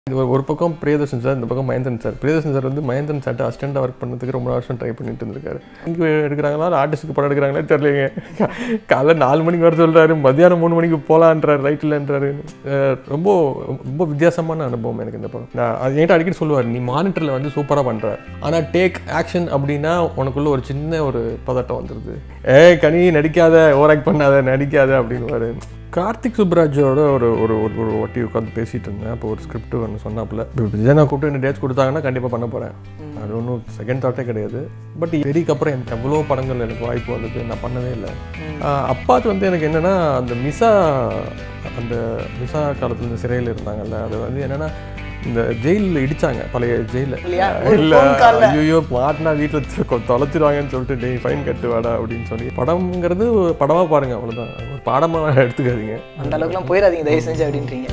இது ஒரு ஒரு பக்கம் பிரியதர்ஷன் சார் இந்த பக்கம் மகேந்திரன் சார் பிரியதர்ஷன் சார் வந்து மகேந்திரன் சார்ட்ட அசிஸ்டண்டாக ஒர்க் பண்ணதுக்கு ரொம்ப வருஷம் ட்ரை பண்ணிட்டு இருந்திருக்காரு இங்கே எடுக்கிறாங்களா இல்லை ஆர்டிஸ்ட்டுக்கு படம் எடுக்கிறாங்களே தெரியலைங்க கா- காலைல நாலு மணிக்கு வர சொல்கிறாரு மதியானம் மூணு மணிக்கு போகலான்றாரு ரைட் இல்லைன்றாரு அஹ் ரொம்ப ரொம்ப வித்தியாசமான அனுபவம் எனக்கு இந்த படம் நான் அது என்கிட்ட அடிக்கடி சொல்லுவார் நீ மானிட்டரில் வந்து சூப்பராக பண்ணுற ஆனால் டேக் ஆக்ஷன் அப்படின்னா உனக்குள்ள ஒரு சின்ன ஒரு பதட்டம் வந்துடுது ஏய் கனி நடிக்காத ஓவர் ஆக்ட் பண்ணாத நடிக்காத அப்படின்னு கார்த்திக் சுப்ராஜோட ஒரு ஒரு ஒரு ஒரு வாட்டி உட்காந்து பேசிட்டு இருந்தேன் அப்போ ஒரு ஸ்கிரிப்ட் ஒன்று சொன்னாப்புல இப்போ விஜய் நான் கூப்பிட்டு என்ன டேட்ஸ் கொடுத்தாங்கன்னா கண்டிப்பாக பண்ண போகிறேன் அது ஒன்றும் செகண்ட் தாட்டே கிடையாது பட் வெறிக்கு அப்புறம் எனக்கு எவ்வளோ படங்கள் எனக்கு வாய்ப்பு வந்தது நான் பண்ணவே இல்லை அப்பாத்து வந்து எனக்கு என்னென்னா அந்த மிசா அந்த மிசா காலத்தில் இந்த சிறையில் இருந்தாங்கல்ல அது வந்து என்னென்னா இந்த ஜெயிலில் இடிச்சாங்க பழைய ஜெயிலில் இல்லையா? ஒரு இல்லை phone call ல. ஐயோ மாட்டினா வீட்டில் தொலைச்சிருவாங்கன்னு சொல்லிட்டு டேய் ஃபைன் கட்டு வாடா அப்படின்னு சொல்லி படம்ங்கிறது ஒரு படமாக பாருங்க அவ்வளோதான் ஒரு பாடமாக எடுத்துக்காதீங்க அந்த அளவுக்குலாம் போயிடாதீங்க தயவு செஞ்சு அப்படின்றீங்க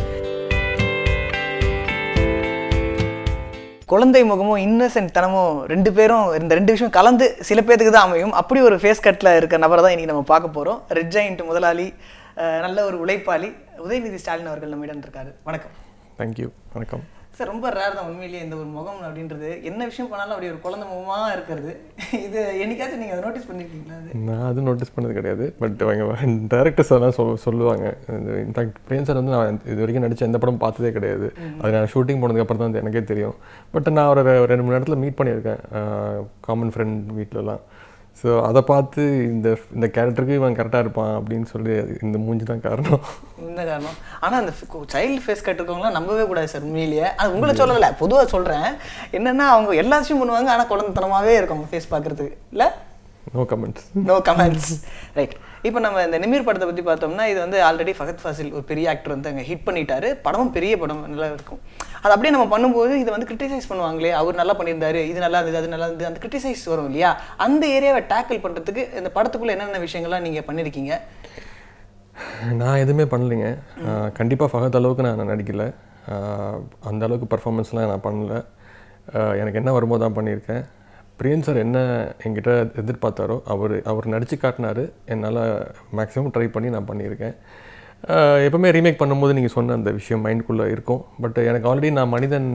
குழந்தை முகமும் இன்னசென்ட் தனமும் ரெண்டு பேரும் இந்த ரெண்டு விஷயம் கலந்து சில பேத்துக்கு தான் அமையும் அப்படி ஒரு ஃபேஸ் கட்டில் இருக்க நபரை தான் இன்னைக்கு நம்ம பார்க்க போகிறோம் ரெட் ஜாயிண்ட் முதலாளி அஹ், நல்ல ஒரு உழைப்பாளி உதயநிதி ஸ்டாலின் அவர்கள் நம்மிடம் இருக்காரு வணக்கம் தேங்க்யூ வணக்கம் சார் ரொம்ப ரேர் தான் உண்மையிலேயே இந்த ஒரு முகம் அப்படின்றது என்ன விஷயம் பண்ணாலும் அப்படி ஒரு குழந்தை முகமாக இருக்கிறது இது என்னைக்காச்சும் நீங்கள் அதை நோட்டீஸ் பண்ணியிருக்கீங்களா அது நான் அது நோட்டீஸ் பண்ணது கிடையாது பட் அவங்க டேரக்டர்ஸ் எல்லாம் சொல் சொல்லுவாங்க இன்ஃபேக்ட் பிரேம் சார் வந்து நான் இது வரைக்கும் நடிச்ச எந்த படம் பார்த்ததே கிடையாது அது நான் ஷூட்டிங் போனதுக்கப்புறம் தான் அது எனக்கே தெரியும் பட் நான் ஒரு ரெண்டு மூணு இடத்துல மீட் பண்ணியிருக்கேன் காமன் ஃப்ரெண்ட் வீட்டிலலாம் ஸோ அதை பார்த்து இந்த இந்த கேரக்டருக்கு இவன் கரெக்டாக இருப்பான் அப்படின்னு சொல்லி இந்த மூஞ்சி தான் காரணம் இந்த காரணம் ஆனால் அந்த சைல்டு ஃபேஸ் கட் இருக்கவங்களாம் நம்பவே கூடாது சார் உண்மையிலேயே அது உங்களை சொல்லலை பொதுவாக சொல்கிறேன் என்னென்னா அவங்க எல்லா விஷயம் பண்ணுவாங்க ஆனால் குழந்தைத்தனமாகவே இருக்கும் அவங்க ஃபேஸ் பார்க்குறதுக்கு இல்லை no comments no comments right இப்போ நம்ம இந்த நிமிர் படத்தை பற்றி பார்த்தோம்னா இது வந்து ஆல்ரெடி ஃபகத் ஃபாசில் ஒரு பெரிய ஆக்டர் வந்து அங்கே ஹிட் பண்ணிட்டாரு படமும் பெரிய படம் நல்லா இருக்கும் அது அப்படியே நம்ம பண்ணும்போது இதை வந்து கிரிட்டிசைஸ் பண்ணுவாங்களே அவர் நல்லா பண்ணியிருந்தாரு இது நல்லா இருந்தது அது நல்லா இருந்தது அந்த கிரிட்டிசைஸ் வரும் இல்லையா அந்த ஏரியாவை டேக்கிள் பண்ணுறதுக்கு இந்த படத்துக்குள்ளே என்னென்ன விஷயங்கள்லாம் நீங்கள் பண்ணியிருக்கீங்க நான் எதுவுமே பண்ணலைங்க கண்டிப்பாக ஃபகத் அளவுக்கு நான் நடிக்கல ஆஹ் அந்த அளவுக்கு பர்ஃபார்மன்ஸ்லாம் நான் பண்ணல ஆஹ் எனக்கு என்ன வருமோ தான் பண்ணியிருக்கேன் பிரியன் சார் என்ன என்கிட்ட எதிர்பார்த்தாரோ அவர் அவர் நடித்து காட்டினாரு என்னால் மேக்ஸிமம் ட்ரை பண்ணி நான் பண்ணியிருக்கேன் ஆஹ் எப்பவுமே ரீமேக் பண்ணும்போது நீங்கள் சொன்ன அந்த விஷயம் மைண்டுக்குள்ளே இருக்கும் பட் எனக்கு ஆல்ரெடி நான் மனிதன்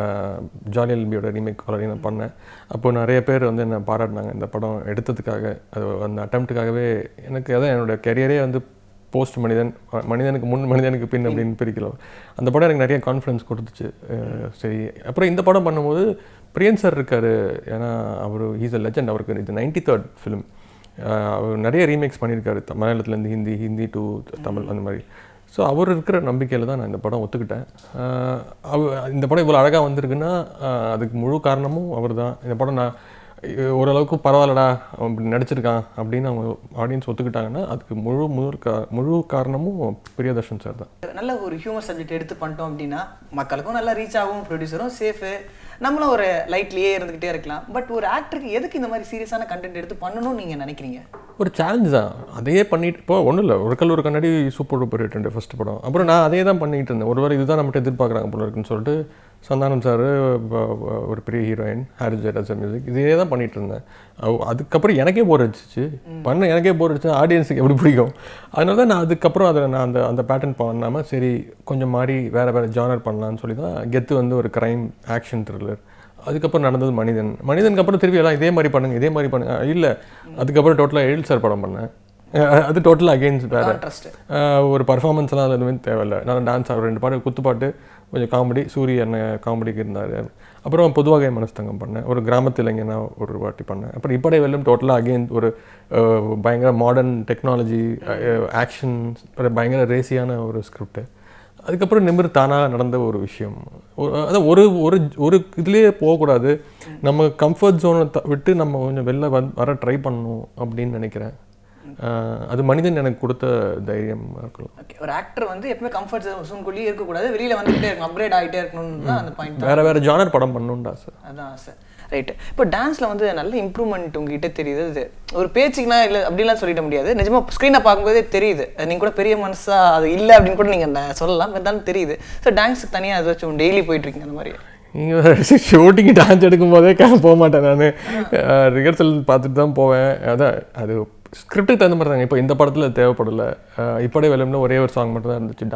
ஜாலி எல்பியோட ரீமேக் ஆல்ரெடி நான் பண்ணேன் அப்போ நிறைய பேர் வந்து என்னை பாராட்டினாங்க இந்த படம் எடுத்ததுக்காக அது அந்த அட்டம்ப்ட்டுக்காகவே எனக்கு அதான் என்னோட கெரியரே வந்து போஸ்ட் மனிதன் அஹ் மனிதனுக்கு முன் மனிதனுக்கு பின் அப்படின்னு பிரிக்கலாம் அந்த படம் எனக்கு நிறைய கான்ஃபிடன்ஸ் கொடுத்துச்சு அஹ் சரி அப்புறம் இந்த படம் பண்ணும்போது பிரியன் சார் இருக்கார் ஏன்னா அவர் ஈஸ் அ லெஜண்ட் அவருக்கு இது நைன்டி தேர்ட் ஃபிலிம் அவர் நிறைய ரீமேக்ஸ் பண்ணியிருக்காரு த- மலையாளத்துலேருந்து ஹிந்தி ஹிந்தி டு தமிழ் அந்த மாதிரி ஸோ அவர் இருக்கிற நம்பிக்கையில் தான் நான் இந்த படம் ஒத்துக்கிட்டேன் அஹ் அவ இந்த படம் இவ்வளோ அழகாக வந்திருக்குன்னா அஹ் அதுக்கு முழு காரணமும் அவர் தான் இந்த படம் நான் இ- ஓரளவுக்கு பரவாயில்லடா அவன் இப்படி நடிச்சிருக்கான் அப்படின்னு அவங்க ஆடியன்ஸ் ஒத்துக்கிட்டாங்கன்னா அதுக்கு முழு முழு கா முழு காரணமும் பிரியதர்ஷன் சார் தான் நல்ல ஒரு ஹியூமர் சப்ஜெக்ட் எடுத்து பண்ணிட்டோம் அப்படின்னா மக்களுக்கும் நல்லா ரீச் ஆகும் ப்ரொடியூசரும் சேஃபு நம்மளும் ஒரு லைட்லேயே இருந்துக்கிட்டே இருக்கலாம் பட் ஒரு ஆக்டருக்கு எதுக்கு இந்த மாதிரி சீரியஸான கண்டென்ட் எடுத்து பண்ணணும்னு நீங்கள் நினைக்கிறீங்க ஒரு சேலஞ்ச் தான் அதையே பண்ணிட்டு இப்போ ஒன்றும் இல்லை ஒரு கல் ஒரு கண்ணாடி சூப்பர் டூப்பர் ஹிட் ரெண்டு ஃபஸ்ட் படம் அப்புறம் நான் அதே தான் பண்ணிட்டு இருந்தேன் ஒருவேளை இதுதான் நம்மகிட்ட எதிர்பார்க்குறாங்க போல இருக்குன்னு சொல்லிட்டு சந்தானம் சார் ஒரு பெரிய ஹீரோயின் ஹாரி ஜெயராஜ் மியூசிக் இதே தான் பண்ணிட்டு இருந்தேன் அவ- அதுக்கப்புறம் எனக்கே போர் அடிச்சிச்சு பண்ண எனக்கே போர் அடிச்சு ஆடியன்ஸுக்கு எப்படி பிடிக்கும் அதனால தான் நான் அதுக்கப்புறம் அதை நான் அந்த அந்த பேட்டர்ன் பண்ணாமல் சரி கொஞ்சம் மாறி வேறு வேறு ஜானர் பண்ணலான்னு சொல்லி தான் கெத்து வந்து ஒரு க்ரைம் ஆக்ஷன் த்ரில்லர் அதுக்கப்புறம் நடந்தது மனிதன் மனிதனுக்கு அப்புறம் திருப்பி எல்லாம் இதே மாதிரி பண்ணுங்க இதே மாதிரி பண்ணுங்க இல்லை அதுக்கப்புறம் டோட்டலாக எழில் சார் படம் பண்ணேன் அஹ் அது டோட்டலாக அகெயின்ஸ்ட் வேறு கான்ட்ராஸ்ட் ஒரு பர்ஃபார்மன்ஸ்லாம் அது எதுவுமே தேவையில்லை நான் டான்ஸ் ஆடுற ரெண்டு பாட்டு குத்துப்பாட்டு கொஞ்சம் காமெடி சூரிய அண்ணன் காமெடிக்கு இருந்தார் அப்புறம் பொதுவாக மனஸ்தங்கம் பண்ணேன் ஒரு கிராமத்து இளைஞனா ஒரு வாட்டி பண்ணேன் அப்புறம் இப்படே வெல்லும் டோட்டலாக அகெயின் ஒரு அஹ், பயங்கர மாடர்ன் டெக்னாலஜி ஆக்ஷன் ஒரு பயங்கர ரேசியான ஒரு ஸ்கிரிப்ட் அதுக்கப்புறம் நிமிர் தானாக நடந்த ஒரு விஷயம் ஒரு அதான் ஒரு ஒரு ஒரு இதுலேயே போகக்கூடாது நம்ம கம்ஃபர்ட் ஜோனை விட்டு நம்ம கொஞ்சம் வெளில வந் வர ட்ரை பண்ணணும் அப்படின்னு நினைக்கிறேன் அஹ் அது மனிதன் எனக்கு கொடுத்த தைரியம் இருக்கலாம் ஓகே ஒரு ஆக்டர் வந்து எப்பவுமே கம்ஃபர்ட் ஜோனுக்குள்ளேயே இருக்கக்கூடாது வெளியில் வந்துகிட்டே இருக்கணும் அப்கிரேட் ஆகிட்டே இருக்கணும்னு தான் அந்த பாயிண்ட் வேற வேற ஜானர் படம் பண்ணணும்டா சார் அதான் சார் ரைட்டு இப்போ டான்ஸில் வந்து நல்ல இம்ப்ரூவ்மெண்ட் உங்ககிட்ட தெரியுது இது ஒரு பேச்சுக்குனா இல்லை அப்படிலாம் சொல்லிட முடியாது நிஜமா ஸ்க்ரீனை பார்க்கும்போதே தெரியுது நீங்கள் கூட பெரிய மனசா அது இல்லை அப்படின்னு கூட நீங்கள் சொல்லலாம் இருந்தாலும் தெரியுது ஸோ டான்ஸுக்கு தனியாக ஏதாச்சும் டெய்லி போயிட்டுருக்கீங்க அந்த மாதிரி நீங்கள் ஷூட்டிங் டான்ஸ் எடுக்கும் போதே க- போக மாட்டேன் நான் ரிஹர்சல் பார்த்துட்டு தான் போவேன் அதான் அது ஸ்கிரிப்டுக்கு தகுந்த மாதிரி தாங்க இப்போ இந்த படத்தில் தேவைப்படல அஹ் இப்படியே விளம்புனா ஒரே ஒரு சாங் மட்டும் தான் இருந்துச்சு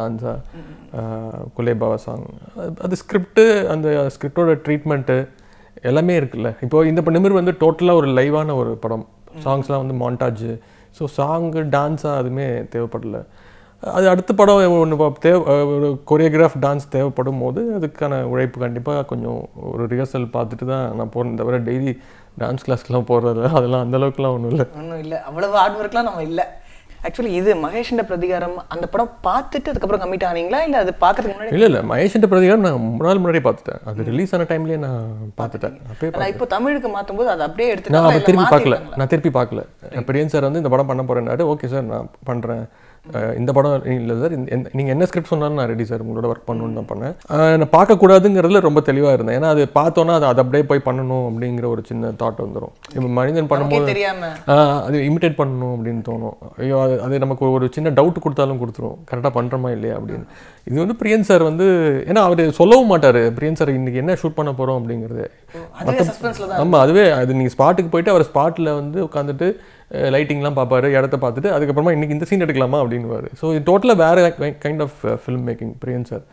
டான்ஸாக குலேபாவா சாங் அது ஸ்கிரிப்டு அந்த ஸ்கிரிப்டோட ட்ரீட்மெண்ட்டு எல்லாமே இருக்குல்ல இப்போ இந்த ப- நிமிர் வந்து டோட்டலாக ஒரு லைவான ஒரு படம் சாங்ஸ்லாம் வந்து மாண்டாஜ் ஸோ சாங்கு டான்ஸாக அதுவுமே தேவைப்படல அது அடுத்த படம் ஒன்று தேவை ஒரு கொரியோகிராஃப் டான்ஸ் தேவைப்படும் போது அதுக்கான உழைப்பு கண்டிப்பாக கொஞ்சம் ஒரு ரிஹர்சல் பார்த்துட்டு தான் நான் போகிறேன் தவிர டெய்லி டான்ஸ் கிளாஸ்க்குலாம் போடுறது அதெல்லாம் அந்த அளவுக்குலாம் ஒன்றும் இல்லை ஒன்றும் இல்லை அவ்வளவு ஹார்ட் ஒர்க்லாம் நம்ம இல்லை ஆக்சுவலி இது மகேஷண்ட பிரதிகாரம் அந்த படம் பார்த்துட்டு அதுக்கப்புறம் கமிட் ஆனீங்களா இல்லை அது பார்க்கறதுக்கு முன்னாடி இல்லை இல்லை மகேஷன் பிரதிகாரம் நான் மூணு நாள் முன்னாடியே பார்த்துட்டேன் அது ரிலீஸ் ஆன டைம்லேயே நான் பார்த்துட்டேன் அப்பயே ஆனா இப்போ தமிழுக்கு மாற்றும் போது அதை அப்படியே நான் எடுத்துட்டாங்களா அப்போ இல்லை திருப்பி பார்க்கல மாத்திட்டாங்களா? நான் திருப்பி பார்க்கல பிரியன் சார் வந்து இந்த படம் பண்ண போறேன்னாரு ஓகே சார் நான் பண்ணுறேன் இந்த படம் இல்லை சார் நீங்கள் என்ன ஸ்கிரிப்ட் சொன்னாலும் நான் ரெடி சார் உங்களோட ஒர்க் பண்ணணும்னு தான் பண்ணேன் அஹ் நான் பார்க்கக்கூடாதுங்கிறதுல ரொம்ப தெளிவாக இருந்தேன் ஏன்னா அது பார்த்தோன்னா அது அதை அப்படியே போய் பண்ணணும் அப்படிங்கிற ஒரு சின்ன தாட் வந்துடும் இப்போ மனிதன் பண்ணும்போது நமக்கே தெரியாம ஆஹ் அது இமிட்டேட் பண்ணணும் அப்படின்னு தோணும் ஐயோ அது அது நமக்கு ஒரு சின்ன டவுட் கொடுத்தாலும் கொடுத்துரும் கரெக்டாக பண்ணுறோமா இல்லையா அப்படின்னு இது வந்து பிரியன் சார் வந்து ஏன்னா அவர் சொல்லவும் மாட்டார் பிரியன் சார் இன்னைக்கு என்ன ஷூட் பண்ண போகிறோம் அப்படிங்கிறது அதுவே சஸ்பென்ஸ்ல தான் ஆமாம் அதுவே அது நீங்கள் ஸ்பாட்டுக்கு போயிட்டு அவர் ஸ்பாட்டில் வந்து உட்காந்துட்டு லைட்டிங்லாம் பார்ப்பாரு இடத்த பார்த்துட்டு அதுக்கப்புறமா இன்னைக்கு இந்த சீன் எடுக்கலாமா அப்படின்னுவாரு ஸோ இது டோட்டலாக வேறு kind of film making Priyan sir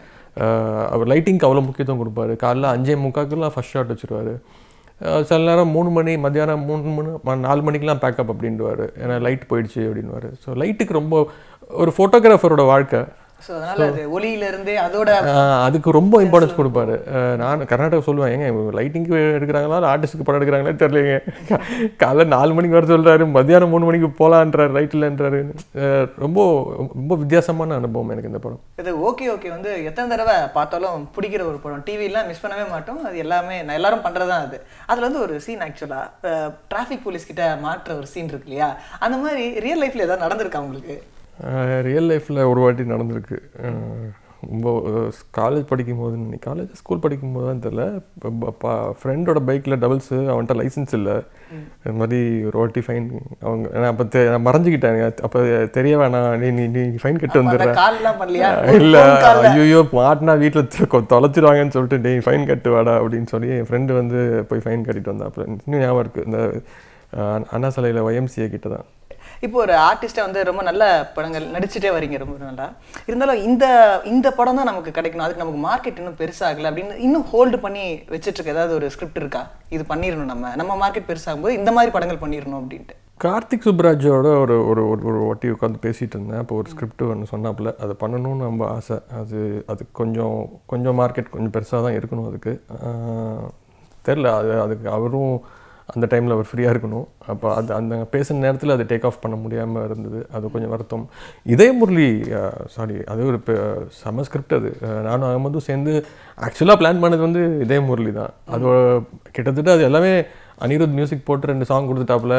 அவர் லைட்டிங்க்கு அவ்வளோ முக்கியத்துவம் கொடுப்பாரு காலைல அஞ்சே முக்காக்குலாம் ஃபர்ஸ்ட் ஷாட் வச்சுருவாரு அஹ் சில நேரம் மூணு மணி மத்தியானம் மூணு மணி ம- நாலு மணிக்கெலாம் பேக்கப் அப்படின்டுவாரு ஏன்னா லைட் போயிடுச்சு அப்படின்னுவாரு ஸோ லைட்டுக்கு ரொம்ப ஒரு ஃபோட்டோகிராஃபரோட வாழ்க்கை ஸோ அதனால அது ஒளியில இருந்தே அதோட ஆஹ் அதுக்கு ரொம்ப இம்பார்ட்டன்ஸ் கொடுப்பாரு ஆஹ் நான் கர்நாடகா சொல்லுவேன் ஏங்க லைட்டிங்க்கு எடுக்கிறாங்களா இல்லை ஆர்டிஸ்ட்டுக்கு படம் எடுக்கிறாங்களே தெரியலைங்க கா- காலைல நாலு மணிக்கு வர சொல்றாரு மத்தியானம் மூணு மணிக்கு போகலான்றாரு ரைட்டில்ன்றாரு ரொம்ப ரொம்ப வித்தியாசமான அனுபவம் எனக்கு இந்த படம் இது ஓகே ஓகே வந்து எத்தனை தடவை பார்த்தாலும் பிடிக்கிற ஒரு படம் டிவிலாம் மிஸ் பண்ணவே மாட்டோம் அது எல்லாமே நான் எல்லாரும் பண்ணுறது தான் அது அதில் வந்து ஒரு சீன் ஆக்சுவலாக டிராஃபிக் போலீஸ் கிட்ட மாற்ற ஒரு சீன் இருக்கு இல்லையா அந்த மாதிரி ரியல் லைஃப்ல ஏதாவது நடந்திருக்கா உங்களுக்கு ரியல் லைஃப்பில் ஒரு வாட்டி நடந்திருக்கு ஆஹ் ரொம்ப காலேஜ் படிக்கும் போது காலேஜ் ஸ்கூல் படிக்கும் போது தான் தெரில ஃப்ரெண்டோட பைக்கில் டபுள்ஸு அவன்கிட்ட லைசன்ஸ் இல்லை இது மாதிரி ஒரு வாட்டி ஃபைன் அவங்க நான் அப்போ தெ நான் மறைஞ்சிக்கிட்டேன் அப்போ தெரிய வேணாம் நீ நீ நீ ஃபைன் கட்டு அந்த வந்துடுற கால்லாம் பண்ணலையா இல்ல ஐயோ மாட்டினா வீட்டில் தொலைச்சிருவாங்கன்னு சொல்லிட்டு டேய் ஃபைன் கட்டு வாடா அப்படின்னு சொல்லி என் ஃப்ரெண்டு வந்து போய் ஃபைன் கட்டிட்டு வந்தா அப்புறம் இன்னும் ஞாபகம் இருக்கு இந்த அஹ், அண்ணா சாலையில் ஒய்எம்சிஏ கிட்ட தான் இப்போ ஒரு ஆர்டிஸ்டா வந்து ரொம்ப நல்ல படங்கள் நடிச்சுட்டே வரீங்க ரொம்ப நல்லா இருந்தாலும் இந்த இந்த படம் தான் நமக்கு கிடைக்கணும் அதுக்கு நமக்கு மார்க்கெட் இன்னும் பெருசாகல அப்படின்னு இன்னும் ஹோல்டு பண்ணி வச்சிட்டு இருக்க ஏதாவது ஒரு ஸ்கிரிப்ட் இருக்கா இது பண்ணிடணும் நம்ம நம்ம மார்க்கெட் பெருசாகும் போது இந்த மாதிரி படங்கள் பண்ணிடணும் அப்படின்ட்டு கார்த்திக் சுப்ராஜோட ஒரு ஒரு ஒரு ஒரு வாட்டி உட்காந்து பேசிகிட்டு இருந்தேன் அப்போ ஒரு ஸ்கிரிப்ட் ஒன்று சொன்னாப்புல அதை பண்ணணும்னு ரொம்ப ஆசை அது அது கொஞ்சம் கொஞ்சம் மார்க்கெட் கொஞ்சம் பெருசாக தான் இருக்கணும் அதுக்கு ஆஹ், தெரில அது அதுக்கு அவரும் அந்த டைமில் அவர் ஃப்ரீயாக இருக்கணும் அப்போ அது அந்த பேசுன நேரத்தில் அது டேக் ஆஃப் பண்ண முடியாமல் இருந்தது அது கொஞ்சம் வருத்தம் இதய முரளி சாரி அது ஒரு பெ- செம ஸ்கிரிப்ட் அது அஹ், நானும் அகமதும் சேர்ந்து ஆக்சுவலாக பிளான் பண்ணது வந்து இதய முரளி தான் அது கிட்டத்தட்ட அது எல்லாமே அனிருத் மியூசிக் போட்டு ரெண்டு சாங் கொடுத்துட்டாப்புல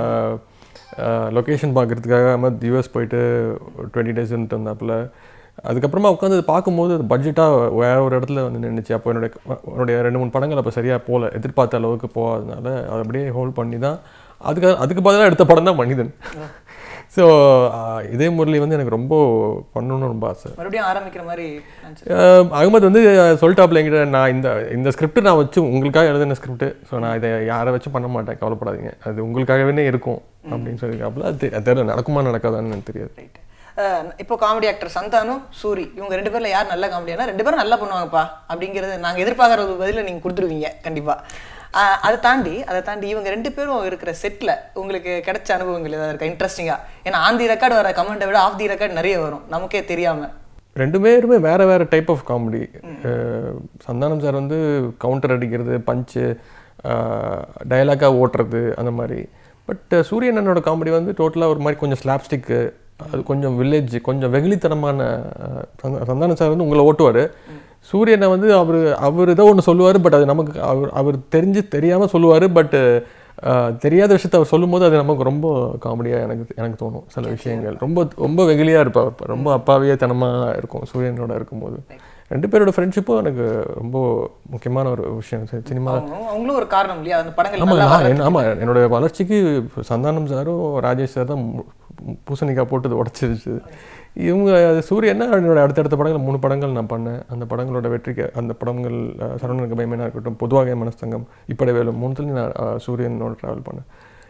லொக்கேஷன் பார்க்குறதுக்காக அஹமத் யூஎஸ் போயிட்டு டுவெண்ட்டி டேஸ் இருந்துட்டு வந்தாப்புல அதுக்கப்புறமா உட்காந்து அது பார்க்கும்போது அது பட்ஜெட்டாக வேற ஒரு இடத்துல வந்து நின்றுச்சு அப்போ என்னுடைய என்னுடைய ரெண்டு மூணு படங்கள் அப்போ சரியாக போகல எதிர்பார்த்த அளவுக்கு போகாதனால அதை அப்படியே ஹோல்ட் பண்ணி தான் அதுக்கு அதுக்கு பதிலாக எடுத்த படம் தான் மனிதன் ஸோ இதே முரளி வந்து எனக்கு ரொம்ப பண்ணணும்னு ரொம்ப ஆசை மறுபடியும் ஆரம்பிக்கிற மாதிரி plans அஹ் அகமது வந்து சொல்லிட்டாப்புல என்கிட்ட நான் இந்த இந்த ஸ்கிரிப்ட் நான் வச்சு உங்களுக்காக எழுதின ஸ்கிரிப்ட் ஸோ நான் இதை யாரை வச்சு பண்ண மாட்டேன் கவலைப்படாதீங்க அது உங்களுக்காகவே இருக்கும் அப்படின்னு சொல்லியிருக்காப்புல அது தெ- அது தெரியல நடக்குமா நடக்காதான்னு எனக்கு தெரியாது ரைட் இப்போ காமெடி ஆக்டர் சந்தானம் சூரி இவங்க ரெண்டு பேர்ல யார் நல்ல காமெடியானா ரெண்டு பேரும் நல்லா பண்ணுவாங்கப்பா அப்படிங்கிறது நாங்க எதிர்பார்க்குற ஒரு பதில நீங்க கொடுத்துருவீங்க கண்டிப்பா அஹ், அதை தாண்டி அதை தாண்டி இவங்க ரெண்டு பேரும் இருக்கிற செட்ல உங்களுக்கு கிடைச்ச அனுபவங்கள் ஏதாவது இருக்கா இன்ட்ரெஸ்டிங்கா ஏன்னா ஆன் தி ரெக்கார்டு வர கமெண்ட்டை விட ஆஃப் தி ரெக்கார்ட் நிறைய வரும் நமக்கே தெரியாம ரெண்டு பேருமே வேற வேற type of comedy Santhanam sir வந்து கவுண்டர் அடிக்கிறது பஞ்சு டயலாக்காக ஓட்டுறது அந்த மாதிரி பட் சூரியன் அண்ணனோட காமெடி வந்து டோட்டலாக ஒரு மாதிரி கொஞ்சம் ஸ்லாப்ஸ்டிக்கு அது கொஞ்சம் வில்லேஜ் கொஞ்சம் வெகுளித்தனமான அஹ், சந்தா- சந்தானம் சார் வந்து உங்களை ஓட்டுவார் சூரியனை வந்து அவர் அவர் ஏதோ ஒன்று சொல்லுவார் பட் அது நமக்கு அவர் அவர் தெரிஞ்சு தெரியாமல் சொல்லுவார் பட் தெரியாத விஷயத்த அவர் சொல்லும்போது அது நமக்கு ரொம்ப காமெடியாக எனக்கு எனக்கு தோணும் சில விஷயங்கள் ரொம்ப ரொம்ப வெகுளியாக இருப்பார் ரொம்ப அப்பாவியே தனமாக இருக்கும் சூரியனோட இருக்கும்போது ரெண்டு பேரோட ஃப்ரெண்ட்ஷிப்பும் எனக்கு ரொம்ப முக்கியமான ஒரு விஷயம் சினிமா அவங்க- அவங்களும் ஒரு காரணம் இல்லையா அந்த படங்கள் ஆமாம் நல்லா நான் என்ன ஆமாம் என்னோட வளர்ச்சிக்கு சந்தானம் சாரும் ராஜேஷ் சார் தான் மு- பூசணிக்காய் போட்டு உடச்சிருச்சு இவங்க சூரியன்னா என்னோட அடுத்தடுத்த படங்கள் மூணு படங்கள் நான் பண்ணேன் அந்த படங்களோட வெற்றிக்கு அந்த படங்கள் அஹ், சரவணனுக்கு பயமேனா இருக்கட்டும் பொதுவாக மனஸ்தங்கம் இப்படி வேலும் மூணுத்துலையும் நான் அஹ், சூரியனோட ட்ராவல் பண்ணேன்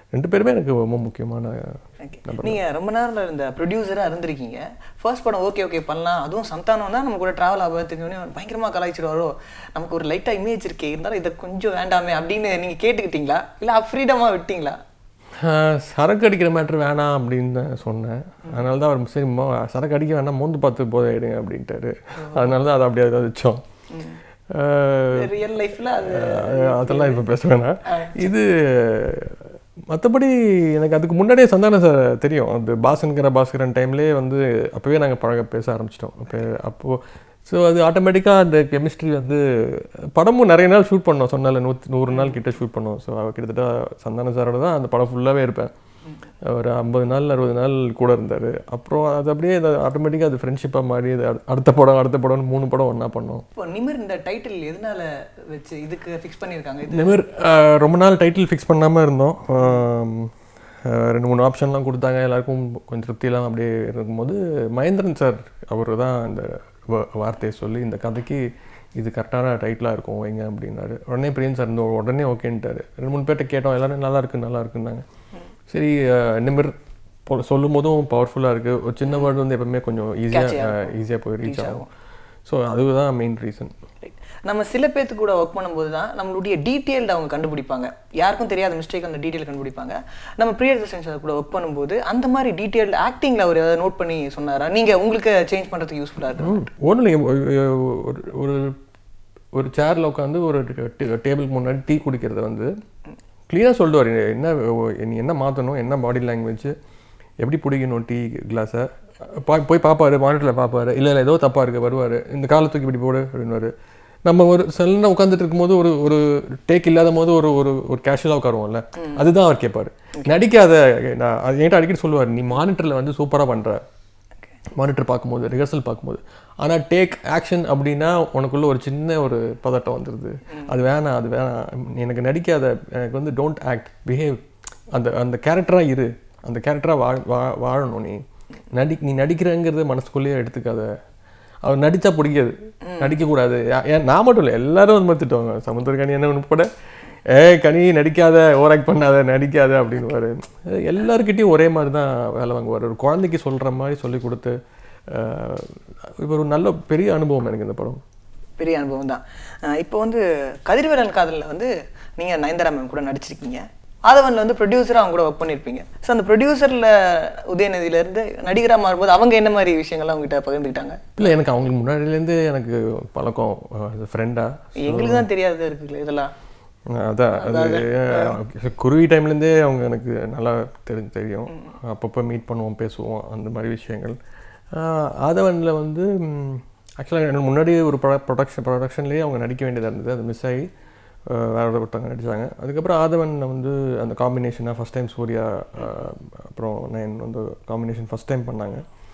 ரெண்டு பேருமே எனக்கு ரொம்ப முக்கியமான Okay. நீங்க ரொம்ப நேரம் இந்த ப்ரொடியூசரா இருந்திருக்கீங்க ஃபர்ஸ்ட் படம் ஓகே ஓகே பண்ணலாம் அதுவும் சந்தானம் தான் நம்ம கூட டிராவல் ஆகிறதுக்கு பயங்கரமா கலாய்ச்சிடுவாரோ நமக்கு ஒரு லைட்டா இமேஜ் இருக்கே இருந்தாலும் இதை கொஞ்சம் வேண்டாமே அப்படின்னு நீங்க கேட்டுக்கிட்டீங்களா இல்ல ஃப்ரீடமா விட்டீங்களா ஆஹ் சரக்கு அடிக்கிற மேட்ரு வேணாம் அப்படின்னு தான் சொன்னேன் அதனால தான் அவர் சரி மோ சரக்கு அடிக்க வேணாம் மோந்து பார்த்து போதை ஆயிடுங்க அப்படின்ட்டாரு அதனால தான் அதை அப்படியே அதை வச்சோம் ஆஹ் ரியல் லைஃப்ல அது அஹ் அதெல்லாம் இப்போ பேச வேணாம் இது மற்றபடி எனக்கு அதுக்கு முன்னாடியே சந்தானம் சார் தெரியும் அந்த பாசன்கிற பாஸ்கரன் டைம்லேயே வந்து அப்போவே நாங்கள் பழக பேச ஆரம்பிச்சிட்டோம் அப்போ அப்போது ஸோ அது ஆட்டோமேட்டிக்காக அந்த கெமிஸ்ட்ரி வந்து படமும் நிறைய நாள் ஷூட் பண்ணோம் சொன்னால நூற்றி நூறு நாள் கிட்ட ஷூட் பண்ணோம் ஸோ கிட்டத்தட்ட சந்தானம் சாரோட தான் அந்த படம் ஃபுல்லாகவே இருப்பேன் ஒரு ஐம்பது நாள் அறுபது நாள் கூட இருந்தார் அப்புறம் அது அப்படியே ஆட்டோமேட்டிக்காக அது ஃப்ரெண்ட்ஷிப்பாக மாறி அது அடு- அடுத்த படம் அடுத்த படம்னு மூணு படம் ஒன்றா பண்ணோம் இப்போ நிமிர் இந்த டைட்டில் எதனால வச்சு இதுக்கு ஃபிக்ஸ் பண்ணியிருக்காங்க இது இந்த மாதிரி அஹ், ரொம்ப நாள் டைட்டில் ஃபிக்ஸ் பண்ணாமல் இருந்தோம் ஆம், அஹ், ரெண்டு மூணு ஆப்ஷன்லாம் கொடுத்தாங்க எல்லாருக்கும் கொஞ்சம் திருப்தியெல்லாம் அப்படியே இருக்கும்போது மகேந்திரன் சார் அவர் தான் இந்த வ- வார்த்தையை சொல்லி இந்த கதைக்கு இது கரெக்டான டைட்டிலாக இருக்கும் வைங்க அப்படின்னாரு உடனே பிரியன் சார் இந்த உடனே ஓகேன்ட்டாரு ரெண்டு மூணு பேர்ட்ட கேட்டோம் எல்லாரும் நல்லா இருக்கு நல்லா இருக்குன்னாங்க சரி அஹ், நிமிர் போ- சொல்லும் போதும் பவர்ஃபுல்லாக இருக்குது ஒரு சின்ன வேர்டு வந்து எப்பவுமே கொஞ்சம் ஈஸியாக ஈஸியாக போய் ரீச் ஆகும் ஸோ அதுதான் மெயின் ரீசன் Right. நம்ம சில பேர்த்து கூட ஒர்க் பண்ணும்போது தான் நம்மளுடைய டீட்டெயில்டு அவங்க கண்டுபிடிப்பாங்க யாருக்கும் தெரியாத மிஸ்டேக் அந்த டீட்டெயில் கண்டுபிடிப்பாங்க நம்ம பிரியதர்ஷன் சார் கூட ஒர்க் பண்ணும்போது அந்த மாதிரி டீட்டெயில்டு ஆக்டிங்கில் அவர் ஏதாவது நோட் பண்ணி சொன்னாரா நீங்க உங்களுக்கு சேஞ்ச் பண்றதுக்கு யூஸ்ஃபுல்லாக இருக்கும் ஒன்றும் இல்லைங்க ஒரு ஒரு ஒரு சேரில் உட்காந்து ஒரு டேபிளுக்கு முன்னாடி டீ குடிக்கிறத வந்து க்ளீனாக சொல்லிடுவார் என்ன நீ என்ன மாற்றணும் என்ன பாடி லாங்குவேஜ் எப்படி பிடிக்கணும் டீ கிளாஸை பா போய் பார்ப்பாரு மானிட்டரில் பார்ப்பாரு இல்லை இல்லை ஏதோ தப்பாக இருக்குது வருவார் இந்த காலத்துக்கு இப்படி போடு அப்படின்னுவாரு நம்ம ஒரு சில நேரம் உட்காந்துட்டு இருக்கும்போது ஒரு ஒரு டேக் இல்லாத போது ஒரு ஒரு ஒரு கேஷுவலாக உட்காருவோம்ல அதுதான் அவர் கேட்பார் நடிக்காத நான் அது என்கிட்ட அடிக்கடி சொல்லுவார் நீ மானிட்டரில் வந்து சூப்பராக பண்ணுற மானிட்டர் பார்க்கும்போது ரிஹர்சல் பார்க்கும்போது ஆனால் டேக் ஆக்ஷன் அப்படின்னா உனக்குள்ள ஒரு சின்ன ஒரு பதட்டம் வந்துடுது அது வேணாம் அது வேணாம் நீ எனக்கு நடிக்காத எனக்கு வந்து டோன்ட் ஆக்ட் பிஹேவ் அந்த அந்த கேரக்டராக இரு அந்த கேரக்டராக வா வா- வாழணும் நீ நடி நீ நடிக்கிறங்கிறது மனசுக்குள்ளேயே எடுத்துக்காத அவர் நடித்தா பிடிக்காது நடிக்கக்கூடாது யா- ஏன் நான் மட்டும் இல்லை எல்லாரும் வந்து மாதிரி திட்டுவாங்க சமுத்திரக்கணி என்ன உட்பட ஏய் கனி நடிக்காத ஓவர் ஆக்ட் பண்ணாத நடிக்காத அப்படின்னுவாரு எல்லாருக்கிட்டையும் ஒரே மாதிரி தான் வேலை வாங்குவார் ஒரு குழந்தைக்கு சொல்கிற மாதிரி சொல்லி கொடுத்து அஹ், இது ஒரு நல்ல பெரிய அனுபவம் எனக்கு இந்த படம் பெரிய அனுபவம் தான் அஹ் இப்போ வந்து கதிர்வேலன் காதலில் வந்து நீங்க நயன்தாரா மேம் கூட நடிச்சிருக்கீங்க ஆதவன்ல வந்து ப்ரொடியூசராக அவங்க கூட ஒர்க் பண்ணியிருப்பீங்க ஸோ அந்த ப்ரொடியூசரில் உதயநிதியிலேருந்து நடிகராக மாறும்போது அவங்க என்ன மாதிரி விஷயங்கள்லாம் உங்ககிட்ட பகிர்ந்துக்கிட்டாங்க இல்லை எனக்கு அவங்களுக்கு முன்னாடியிலேருந்து எனக்கு பழக்கம் ஃப்ரெண்டாக எங்களுக்கு தான் தெரியாத இருக்குல்ல இதெல்லாம் அதான் அது அஹ், குருவி டைம்லேருந்தே அவங்க எனக்கு நல்லா தெரிஞ்சு தெரியும் அப்பப்போ மீட் பண்ணுவோம் பேசுவோம் அந்த மாதிரி விஷயங்கள் ஆஹ், ஆதவனில் வந்து ஆக்சுவலாக எனக்கு முன்னாடி ஒரு ப்ரொ ப்ரொடக்ஷன் ப்ரொடக்ஷன்லேயே அவங்க நடிக்க வேண்டியதாக இருந்தது அது மிஸ் ஆகி ஆஹ், வேற ஒருத்தவங்க நடித்தாங்க அதுக்கப்புறம் ஆதவனில் வந்து அந்த காம்பினேஷனாக ஃபஸ்ட் டைம் சூர்யா ஆஹ், அப்புறம் நயன் வந்து காம்பினேஷன் ஃபஸ்ட் டைம் பண்ணாங்க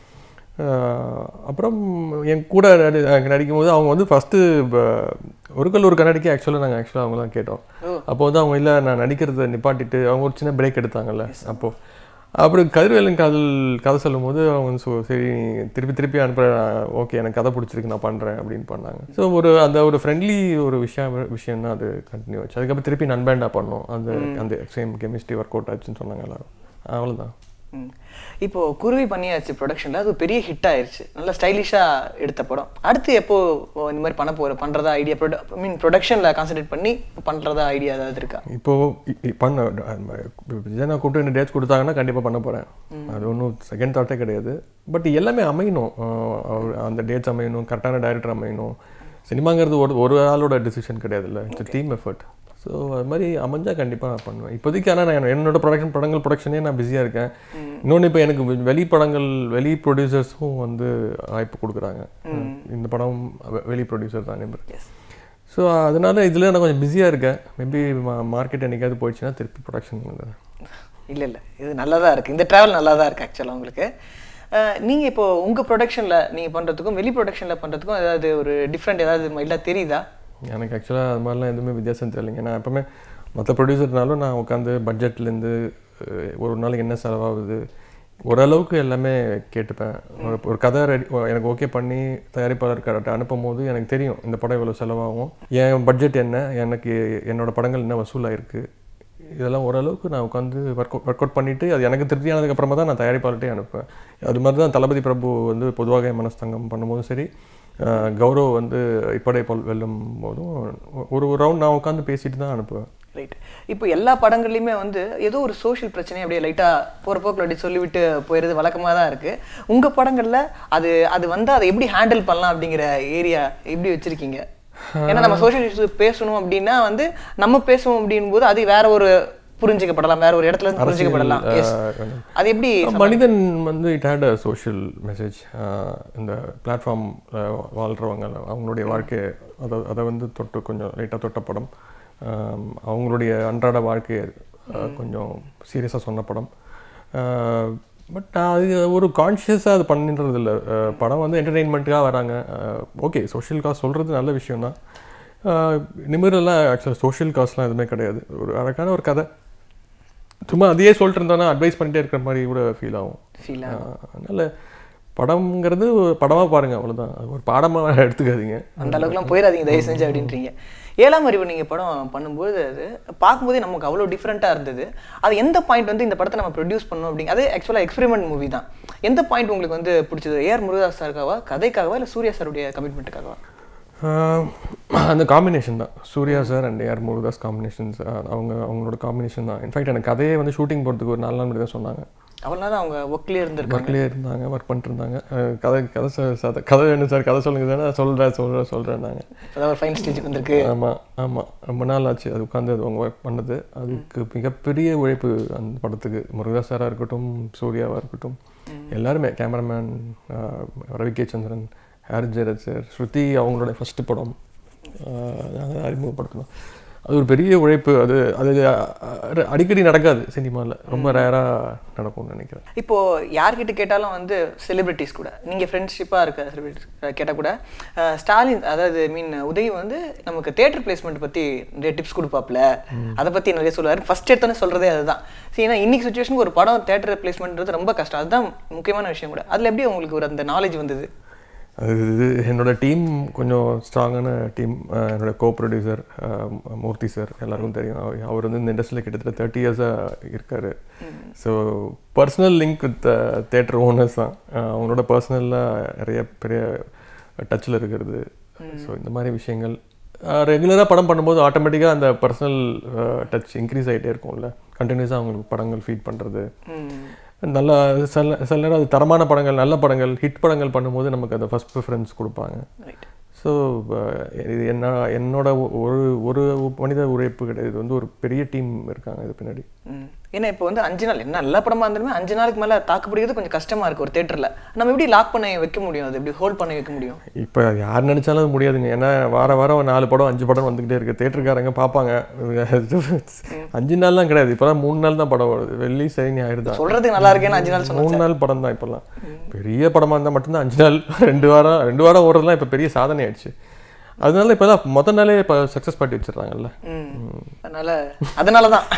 ஆஹ் அப்புறம் என் கூட நடி அங்க நடிக்கும்போது அவங்க வந்து ஃபஸ்ட்டு ஒரு கல் ஒரு கண்ணாடிக்கு ஆக்சுவலாக நாங்கள் ஆக்சுவலாக அவங்க தான் கேட்டோம் அப்போ வந்து அவங்க இல்லை நான் நடிக்கிறத நிப்பாட்டிட்டு அவங்க ஒரு சின்ன பிரேக் எடுத்தாங்கல்ல அப்போது அப்புறம் கதிர்வேலன் காதல் கதை சொல்லும்போது அவங்க வந்து சொ- சரி நீ திருப்பி திருப்பி அனுப்புகிறேன் ஓகே எனக்கு கதை பிடிச்சிருக்கு நான் பண்ணுறேன் அப்படின்னு பண்ணாங்க ஸோ ஒரு அந்த ஒரு ஃப்ரெண்ட்லி ஒரு விஷயம் விஷயம் தான் அது கண்டினியூ ஆச்சு அதுக்கப்புறம் திருப்பி நண்பேண்டா பண்ணோம் அந்த அந்த சேம் கெமிஸ்ட்ரி ஒர்க் அவுட் ஆச்சுன்னு சொன்னாங்க எல்லாரும் அவ்வளோதான் ம். இப்போ குருவி பண்ணியாச்சு ப்ரொடக்ஷனில் அது பெரிய ஹிட் ஆயிருச்சு நல்லா ஸ்டைலிஷாக எடுத்த படம் அடுத்து எப்போ ஓ, இந்த மாதிரி பண்ண போகிற பண்ணுறதா ஐடியா ப்ரொட ஐ மீன் ப்ரொடக்ஷனில் கான்சென்ட்ரேட் பண்ணி பண்ணுறதா ஐடியா ஏதாவது இருக்கா இப்போ இ- இ- பண்ண விஜயனா கூப்பிட்டு ரெண்டு டேட்ஸ் கொடுத்தாங்கன்னா கண்டிப்பாக பண்ண போகிறேன் அது ஒன்றும் செகண்ட் தாட்டே கிடையாது பட் எல்லாமே அமையணும் அஹ் அவர் அந்த டேட்ஸ் அமையணும் கரெக்டான டைரக்டர் அமையணும் சினிமாங்கிறது ஒரு ஒரு ஆளோட டிசிஷன் கிடையாதுல்ல இட்ஸ் டீம் எஃபர்ட் ஸோ அது மாதிரி அமைஞ்சா கண்டிப்பாக நான் பண்ணுவேன் இப்போதைக்கு ஆனால் நான் என்னோட ப்ரொடக்ஷன் படங்கள் ப்ரொடக்ஷனே நான் பிஸியாக இருக்கேன் இன்னொன்று இப்போ எனக்கு வெ- வெளி படங்கள் வெளி ப்ரொடியூசர்ஸும் வந்து வாய்ப்பு கொடுக்குறாங்க இந்த படம் வெ- வெளி ப்ரொடியூசர் தான் நிமிர் ஸோ அதனால இதில் நான் கொஞ்சம் பிஸியாக இருக்கேன் மேபி மார்க்கெட் என்னைக்காவது போயிடுச்சுன்னா திருப்பி ப்ரொடக்ஷன் இல்லை இல்லை இது நல்லா தான் இருக்குது இந்த ட்ராவல் நல்லா தான் இருக்குது ஆக்சுவலாக உங்களுக்கு நீங்கள் இப்போ உங்கள் ப்ரொடக்ஷனில் நீங்கள் பண்ணுறதுக்கும் வெளி ப்ரொடக்ஷனில் பண்ணுறதுக்கும் ஏதாவது ஒரு டிஃப்ரெண்ட் ஏதாவது மைல்டாக தெரியுதா எனக்கு ஆக்சுவலாக அது மாதிரிலாம் எதுவுமே வித்தியாசம் தெரியலைங்க நான் எப்பவுமே மற்ற ப்ரொடியூசர்னாலும் நான் உட்காந்து பட்ஜெட்லேருந்து ஒரு நாளைக்கு என்ன செலவாகுது ஓரளவுக்கு எல்லாமே கேட்டுப்பேன் ஒரு ஒரு கதை ரெடி எனக்கு ஓகே பண்ணி தயாரிப்பாளர்கிட்ட அனுப்பும் போது எனக்கு தெரியும் இந்த படம் இவ்வளோ செலவாகும் என் பட்ஜெட் என்ன எனக்கு என்னோட படங்கள் என்ன வசூலாயிருக்கு இதெல்லாம் ஓரளவுக்கு நான் உட்காந்து ஒர்க் ஒர்க் அவுட் பண்ணிவிட்டு அது எனக்கு திருப்தியானதுக்கு அப்புறமா தான் நான் தயாரிப்பாளர்கிட்டே அனுப்புவேன் அது மாதிரி தான் தளபதி பிரபு வந்து பொதுவாக என் மனஸ்தங்கம் பண்ணும்போதும் சரி அஹ், கௌரவ் வந்து இப்படை போல் வெல்லும் போதும் ஒரு ரவுண்ட் நான் உட்காந்து பேசிட்டு தான் அனுப்புவேன் ரைட் இப்போ எல்லா படங்கள்லையுமே வந்து ஏதோ ஒரு சோஷியல் பிரச்சனையை அப்படியே லைட்டாக போகிற போக்கில் அப்படி சொல்லிவிட்டு போயிடுறது வழக்கமாக தான் இருக்குது உங்கள் படங்களில் அது அது வந்து அதை எப்படி ஹேண்டில் பண்ணலாம் அப்படிங்கிற ஏரியா எப்படி வச்சுருக்கீங்க ஏன்னா நம்ம சோஷியல் இஷ்யூ பேசணும் அப்படின்னா வந்து நம்ம பேசுவோம் அப்படின் போது அது வேற ஒரு புரிஞ்சுக்கப்படலாம் வேற ஒரு இடத்துல இருந்து புரிஞ்சுக்கப்படலாம் Yes. கொஞ்சம் அது எப்படி மனிதன் வந்து it had a social message இந்த பிளாட்ஃபார்ம் வாழ்கிறவங்க அவங்களுடைய வாழ்க்கையை அதை அதை வந்து தொட்டு கொஞ்சம் லைட்டாக தொட்ட படம் ஆம், அவங்களுடைய அன்றாட வாழ்க்கையை அஹ், கொஞ்சம் சீரியஸாக சொன்ன படம் பட் நான் அது ஒரு கான்ஷியஸாக அது பண்ணின்றது இல்லை படம் வந்து என்டர்டெயின்மெண்ட்டுக்காக வராங்க ஓகே சோஷியல் காஸ் சொல்கிறது நல்ல விஷயம்தான் அஹ், நிமிரெல்லாம் ஆக்சுவலாக சோஷியல் காஸ்லாம் எதுவுமே கிடையாது ஒரு அழகான ஒரு கதை சும்மா அதையே சொல்லிட்டு இருந்தோன்னா அட்வைஸ் பண்ணிட்டே இருக்கிற மாதிரி கூட ஃபீல் ஆகும் Feel ஆஹ் அதனால படம்ங்கிறது ஒரு படமாக பாருங்கள் அவ்வளவுதான் அது ஒரு பாடமாக எடுத்துக்காதீங்க அந்த அளவுக்குலாம் போயிடாதீங்க தயவு செஞ்சு அப்படின்றீங்க ஏழாம் அறிவு நீங்கள் படம் பண்ணும்போது அது பார்க்கும்போதே நமக்கு அவ்வளோ டிஃப்ரெண்ட்டாக இருந்தது அது எந்த பாயிண்ட் வந்து இந்த படத்தை நம்ம ப்ரொடியூஸ் பண்ணோம் அப்படிங்க அது ஆக்சுவலாக எக்ஸ்பெரிமெண்ட் மூவி தான் எந்த பாயிண்ட் உங்களுக்கு வந்து பிடிச்சது ஏஆர் முருகதாஸ் சாருக்காவா கதைக்காகவா இல்லை சூர்யா சாருடைய கமிட்மெண்ட்டுக்காகவா ஆஹ் அந்த காம்பினேஷன் தான் Suriya sir and AR Murugadoss combinations அவங்க அவங்களோட காம்பினேஷன் தான் இன்ஃபேக்ட் எனக்கு கதையே வந்து ஷூட்டிங் போகிறதுக்கு ஒரு நாலு நாள் முன்னாடி தான் சொன்னாங்க அவ்வளோ தான் அவங்க ஒர்க்லேயே இருந்திருக்காங்க ஒர்க்லேயே இருந்தாங்க ஒர்க் பண்ணிட்டு இருந்தாங்க அஹ் கதை கதை சொ- சத- கதை வேணும் சார் கதை சொல்லுங்க சார் நான் சொல்கிறேன் சொல்கிறேன் சொல்கிறேன்னாங்க அதாவது ஒரு ஃபைன் ஸ்டேஜுக்கு வந்திருக்கு ஆமாம் ஆமாம் ரொம்ப நாள் ஆச்சு அது உட்காந்து அது அவங்க ஒர்க் பண்ணது அதுக்கு மிகப்பெரிய உழைப்பு அந்த படத்துக்கு முருகதாஸ் சாராக இருக்கட்டும் சூர்யாவாக இருக்கட்டும் எல்லாருமே cameraman Ravi K Chandran Harris Jayaraj sir Shruti அவங்களோட ஃபஸ்ட்டு படம் ஆஹ் அதை அறிமுகப்படுத்தணும் அது ஒரு பெரிய உழைப்பு அது அது அஹ், அடிக்கடி நடக்காது சினிமாவில் ரொம்ப ரேராக நடக்கும்னு நினைக்கிறேன் இப்போ யார்கிட்ட கேட்டாலும் வந்து செலிபிரிட்டிஸ் கூட நீங்க ஃப்ரெண்ட்ஷிப்பாக இருக்க செலிபிரிட்டிஸ் கேட்டால் கூட அஹ், ஸ்டாலின் அதாவது மீன் உதய் வந்து நமக்கு தேட்டர் பிளேஸ்மெண்ட் பத்தி நிறைய டிப்ஸ் கொடுப்பாப்ல அதை பத்தி நிறைய சொல்லுவாரு ஃபர்ஸ்ட் எடுத்தோன்னே சொல்றதே அதுதான் சரி ஏன்னா இன்னைக்கு சுச்சுவேஷனுக்கு ஒரு படம் தேட்டர் பிளேஸ்மெண்ட்ன்றது ரொம்ப கஷ்டம் அதுதான் முக்கியமான விஷயம் கூட அதுல எப்படி உங்களுக்கு ஒரு அந்த நாலேஜ் வந்தது அது இது என்னோட டீம் கொஞ்சம் ஸ்ட்ராங்கான டீம் என்னோட கோ ப்ரொடியூசர் மூர்த்தி சார் எல்லாருக்கும் தெரியும் அவர் அவர் வந்து இந்த இண்டஸ்ட்ரியில் கிட்டத்தட்ட தேர்ட்டி இயர்ஸாக இருக்கார் so personal link with theatre owners தான் அஹ் அவங்களோட பர்சனலாக நிறைய பெரிய டச்சில் இருக்கிறது ஸோ இந்த மாதிரி விஷயங்கள் ரெகுலராக படம் பண்ணும்போது ஆட்டோமேட்டிக்காக அந்த பர்சனல் டச் இன்க்ரீஸ் ஆகிட்டே இருக்கும்ல கண்டினியூஸாக அவங்களுக்கு படங்கள் ஃபீட் பண்ணுறது நல்ல சில சில நேரம் அது தரமான படங்கள் நல்ல படங்கள் ஹிட் படங்கள் பண்ணும்போது நமக்கு அந்த ஃபர்ஸ்ட் ப்ரிஃபரன்ஸ் கொடுப்பாங்க ரைட் ஸோ இது என்ன என்னோட ஒரு ஒரு மனித உழைப்பு கிடையாது இது வந்து ஒரு பெரிய டீம் இருக்காங்க இது பின்னாடி ம். ஏன்னா இப்போ வந்து அஞ்சு நாள் என்ன நல்ல படமா இருந்தாலுமே அஞ்சு நாளுக்கு மேல தாக்கு பிடிக்கிறது கொஞ்சம் கஷ்டமா இருக்கு ஒரு தேட்டர்ல நம்ம எப்படி லாக் பண்ணி வைக்க முடியும் அது எப்படி ஹோல்ட் பண்ணி வைக்க முடியும் இப்போ யார் நினச்சாலும் அது முடியாதுங்க ஏன்னா வார வாரம் ஒரு நாலு படம் அஞ்சு படம் வந்துக்கிட்டே இருக்குது தேட்டருக்காரங்க பார்ப்பாங்க அஞ்சு நாள்லாம் கிடையாது இப்போலாம் மூணு நாள் தான் படம் வருது வெள்ளி சனி ஞாயிறு தான் சொல்றதுக்கு நல்லா இருக்கேன்னு அஞ்சு நாள் சொன்னா மூணு நாள் படம் தான் இப்போல்லாம் பெரிய படமாக இருந்தால் மட்டும்தான் அஞ்சு நாள் ரெண்டு வாரம் ரெண்டு வாரம் ஓடுறதுலாம் இப்போ பெரிய சாதனை ஆயிடுச்சு அதனால இப்போ தான் மொத்த நாளே இப்போ சக்ஸஸ் பார்ட்டி வச்சிடுறாங்கல்ல ம். அதனால அதனால தான்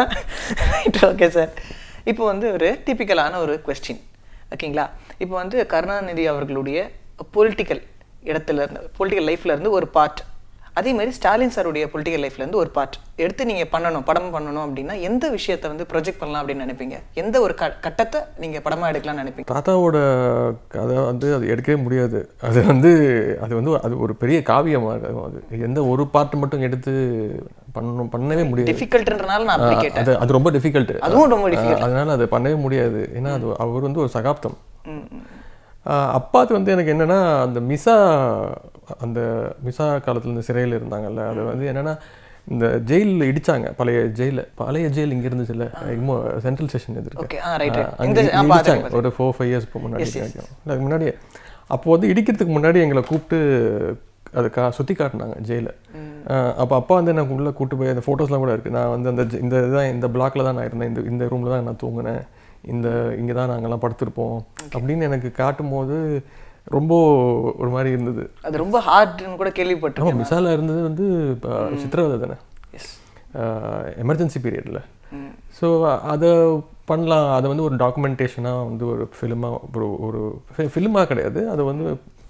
ஓகே சார் இப்போ வந்து ஒரு டிப்பிக்கலான ஒரு கொஸ்டின் ஓகேங்களா இப்போ வந்து கருணாநிதி அவர்களுடைய பொலிட்டிக்கல் இடத்துல இருந்து பொலிட்டிக்கல் லைஃப்ல இருந்து ஒரு பார்ட் அதே மாதிரி ஸ்டாலின் சாருடைய பொலிட்டிக்கல் லைஃப்ல இருந்து ஒரு பார்ட் எடுத்து நீங்க பண்ணணும் படம் பண்ணணும் அப்படின்னா எந்த விஷயத்தை வந்து ப்ரொஜெக்ட் பண்ணலாம் அப்படின்னு நினைப்பீங்க எந்த ஒரு க- கட்டத்தை நீங்க படமா எடுக்கலாம்னு நினைப்பீங்க தாத்தாவோட கதை வந்து அது எடுக்கவே முடியாது அது வந்து அது வந்து அது ஒரு பெரிய காவியமாக இருக்கும் அது எந்த ஒரு பாட்டு மட்டும் எடுத்து பண்ணணும் பண்ணவே முடியாது டிஃபிகல்ட்ன்றனால நான் அப்படி கேட்டேன் அது அது ரொம்ப டிஃபிகல்ட் அதுவும் ரொம்ப difficult. அதனால அது பண்ணவே முடியாது ஏன்னா அது அவர் வந்து ஒரு சகாப்தம் ம், ம். ஆஹ் அப்பாத்து வந்து எனக்கு என்னன்னா அந்த மிசா அந்த மிசா காலத்துல இந்த சிறையில் இருந்தாங்கல்ல அது வந்து என்னன்னா இந்த ஜெயிலில் இடிச்சாங்க பழைய ஜெயில பழைய ஜெயில் இங்க இருந்துச்சுல்ல இன்னும் சென்ட்ரல் ஸ்டேஷன் எதிர்க்க Okay, ஆ, right, right. ஆஹ் அங்க இந்த- இ- ஆ, இடிச்சாங்க பார்த்திருக்கேன், ஒரு ஃபோர் ஃபைவ் இயர்ஸ் முன்னாடி கிடைக்கும் அதுக்கு முன்னாடி அப்போ வந்து இடிக்கிறதுக்கு முன்னாடி எங்களை கூப்பிட்டு அது கா சுற்றி காட்டினாங்க ஜெயில அப்போ அப்பா வந்து எனக்கு உள்ளே கூட்டு போய் அந்த ஃபோட்டோஸ்லாம் கூட இருக்குது நான் வந்து அந்த ஜெ- இந்த இதுதான் இந்த பிளாக்ல தான் நான் இருந்தேன் இந்த இந்த ரூமில் தான் நான் தூங்கினேன் இந்த இங்கே தான் நாங்கள்லாம் படுத்திருப்போம் அப்படின்னு எனக்கு காட்டும்போது ரொம்ப ஒரு மாதிரி இருந்தது அது ரொம்ப ஹார்ட்னு கூட கேள்விப்பட்டிருக்கேன் ஆமாம் மிசாலா இருந்தது வந்து இப்போ சித்திரவதை தானே எஸ் எமர்ஜென்சி பீரியடில் ஸோ அதை பண்ணலாம் அதை வந்து ஒரு டாக்குமெண்டேஷனாக வந்து ஒரு ஃபிலிமாக ஒரு ஒரு ஃபிலிமாக கிடையாது அதை வந்து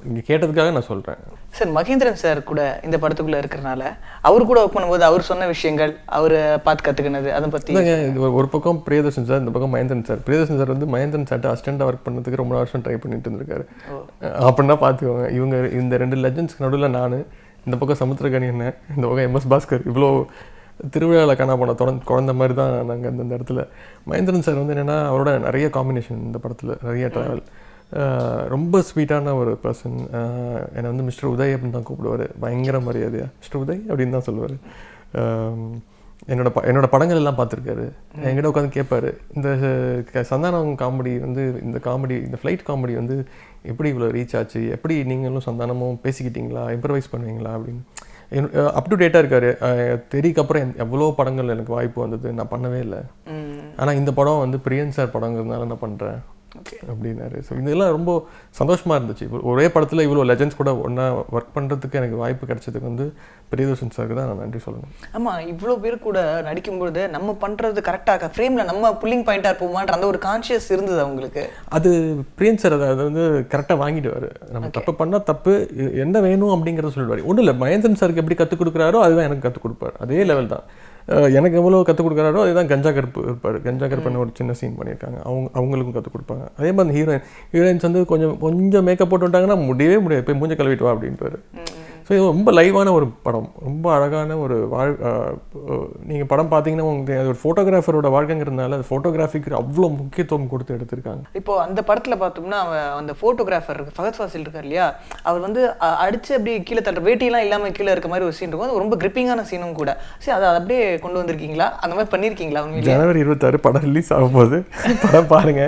இங்கே கேட்டதுக்காக நான் சொல்கிறேன் சார் மகேந்திரன் சார் கூட இந்த படத்துக்குள்ள இருக்கிறனால அவர் கூட ஒர்க் பண்ணும்போது அவர் சொன்ன விஷயங்கள் அவர் பார்த்து கத்துக்கினது அதை பத்தி இல்லைங்க இது ஒரு- ஒரு பக்கம் பிரியதர்ஷன் சார் இந்த பக்கம் மகேந்திரன் சார் பிரியதர்ஷன் சார் வந்து மகேந்திரன் சார்ட்ட அசிஸ்டண்டாக ஒர்க் பண்ணதுக்கு ரொம்ப வருஷம் ட்ரை பண்ணிட்டு இருந்திருக்காரு அப்படின்னா பார்த்துக்கோங்க இவங்க இந்த ரெண்டு லெஜண்ட்ஸ்க்கு நடுவில் நான் இந்த பக்கம் சமுத்திரகனி என்ன இந்த பக்கம் எம்எஸ் பாஸ்கர் இவ்வளோ திருவிழாவில் காணா போன தொடர்ந்து குழந்த மாதிரி தான் நாங்கள் அந்த இந்த இடத்துல மகேந்திரன் சார் வந்து என்னென்னா அவரோட நிறைய காம்பினேஷன் இந்த படத்தில் நிறைய ட்ராவல் ரொம்ப ஸ்வீட்டான ஒரு பர்சன் என்னை வந்து மிஸ்டர் உதய் அப்படின்னு தான் கூப்பிடுவார் பயங்கர மரியாதையா மிஸ்டர் உதய் அப்படின்னு தான் சொல்லுவார் என்னோட ப என்னோட படங்கள் எல்லாம் பார்த்துருக்காரு என்கிட்ட உட்காந்து கேட்பாரு இந்த க- சந்தானம் காமெடி வந்து இந்த காமெடி இந்த ஃப்ளைட் காமெடி வந்து எப்படி இவ்வளோ ரீச் ஆச்சு எப்படி நீங்களும் சந்தானமும் பேசிக்கிட்டீங்களா இம்ப்ரவைஸ் பண்ணுவீங்களா அப்படின்னு அப் டு டேட்டாக இருக்காரு அஹ் தெறிக்கு அப்புறம் என்- எவ்வளோ படங்கள் எனக்கு வாய்ப்பு வந்தது நான் பண்ணவே இல்லை ம், ஆனால் இந்த படம் வந்து பிரியன் சார் படங்கிறதுனால நான் பண்ணுறேன் okay. அப்படின்னாரு ஸோ இதெல்லாம் ரொம்ப சந்தோஷமாக இருந்துச்சு இப்போ ஒரே படத்தில் இவ்வளோ லெஜண்ட்ஸ் கூட ஒன்றா ஒர்க் பண்ணுறதுக்கு எனக்கு வாய்ப்பு கிடைச்சதுக்கு வந்து பிரியதர்ஷன் சாருக்கு தான் நான் நன்றி சொல்லணும் ஆமா இவ்வளோ பேர் கூட நடிக்கும்பொழுது நம்ம பண்றது கரெக்டாக ஃப்ரேம்ல நம்ம புல்லிங் பாயிண்டா இருப்போமான்ற அந்த ஒரு கான்ஷியஸ் இருந்தது அவங்களுக்கு அது பிரியன் சார் அதை அதை வந்து கரெக்டாக வாங்கிடுவார் நம்ம தப்பு பண்ணால் தப்பு இது என்ன வேணும் அப்படிங்கிறத சொல்லிடுவார் ஒன்றும் இல்லை மகேந்திரன் சாருக்கு எப்படி கற்றுக் கொடுக்குறாரோ அதுதான் எனக்கு கற்றுக் கொடுப்பார் அதே லெவல் தான் அஹ் எனக்கு எவ்வளோ கற்றுக் கொடுக்குறாரோ அதுதான் கஞ்சா கருப்பு இருப்பார் கஞ்சா கருப்புன்னு ஒரு சின்ன சீன் பண்ணியிருக்காங்க அவங்க அவங்களுக்கும் கற்றுக் கொடுப்பாங்க அதே மாதிரி ஹீரோயின் ஹீரோயின்ஸ் வந்து கொஞ்சம் கொஞ்சம் மேக்கப் போட்டு விட்டாங்கன்னா முடியவே முடியாது போய் மூஞ்ச கழுவிட்டு வா அப்படின்ட்டு ஸோ இது ரொம்ப லைவான ஒரு படம் ரொம்ப அழகான ஒரு வாழ் நீங்கள் படம் பார்த்தீங்கன்னா உங்களுக்கு அது ஒரு ஃபோட்டோகிராஃபரோட வாழ்க்கைங்கிறதுனால அது ஃபோட்டோகிராஃபிக்கு அவ்வளோ முக்கியத்துவம் கொடுத்து எடுத்திருக்காங்க இப்போ அந்த படத்துல பார்த்தோம்னா அவன் அந்த ஃபோட்டோகிராஃபர் ஃபகத் ஃபாசில் இருக்கார் இல்லையா அவர் வந்து அ- அடிச்சு அப்படியே கீழே தட்டுற வேட்டியெல்லாம் இல்லாம கீழே இருக்க மாதிரி ஒரு சீன் இருக்கும் அது ரொம்ப கிரிப்பிங்கான சீனும் கூட சரி அதை அப்படியே கொண்டு வந்திருக்கீங்களா அந்த மாதிரி பண்ணியிருக்கீங்களா உண்மையிலே ஜனவரி இருபத்தாறு படம் ரிலீஸ் ஆகும் போது படம் பாருங்க